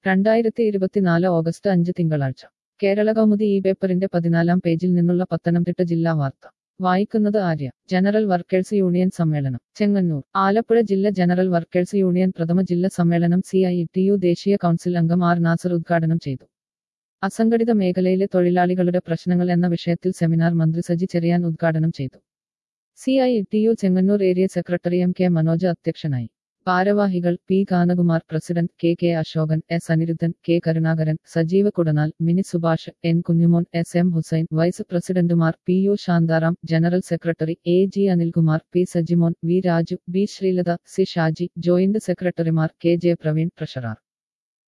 രണ്ടായിരത്തി ഇരുപത്തിനാല് ഓഗസ്റ്റ് അഞ്ച് തിങ്കളാഴ്ച കേരള കൗമുദി ഈ പേപ്പറിന്റെ പതിനാലാം പേജിൽ നിന്നുള്ള പത്തനംതിട്ട ജില്ലാ വാർത്ത വായിക്കുന്നത് ആര്യ ജനറൽ വർക്കേഴ്സ് യൂണിയൻ സമ്മേളനം ചെങ്ങന്നൂർ ആലപ്പുഴ ജില്ല ജനറൽ വർക്കേഴ്സ് യൂണിയൻ പ്രഥമ ജില്ല സമ്മേളനം സി ഐ ടി യു ദേശീയ കൗൺസിൽ അംഗം ആർ നാസർ ഉദ്ഘാടനം ചെയ്തു അസംഘടിത മേഖലയിലെ തൊഴിലാളികളുടെ പ്രശ്നങ്ങൾ എന്ന വിഷയത്തിൽ സെമിനാർ മന്ത്രി സജി ചെറിയാൻ ഉദ്ഘാടനം ചെയ്തു C I T U Chengannur area secretary M K Manoj അധ്യക്ഷനായി ഭാരവാഹികൾ P Ganakumar president K K Ashokan S Aniruddhan K Karunakaran Sajeeva Kudanal Mini Subhash N Kunjumon S M Hussain vice പ്രസിഡന്റുമാർ P U Shantharam general secretary A G Anilkumar P Sajimon V Raju B Sreelatha C Shaji joint സെക്രട്ടറിമാർ കെ ജെ പ്രവീൺ ട്രഷറർ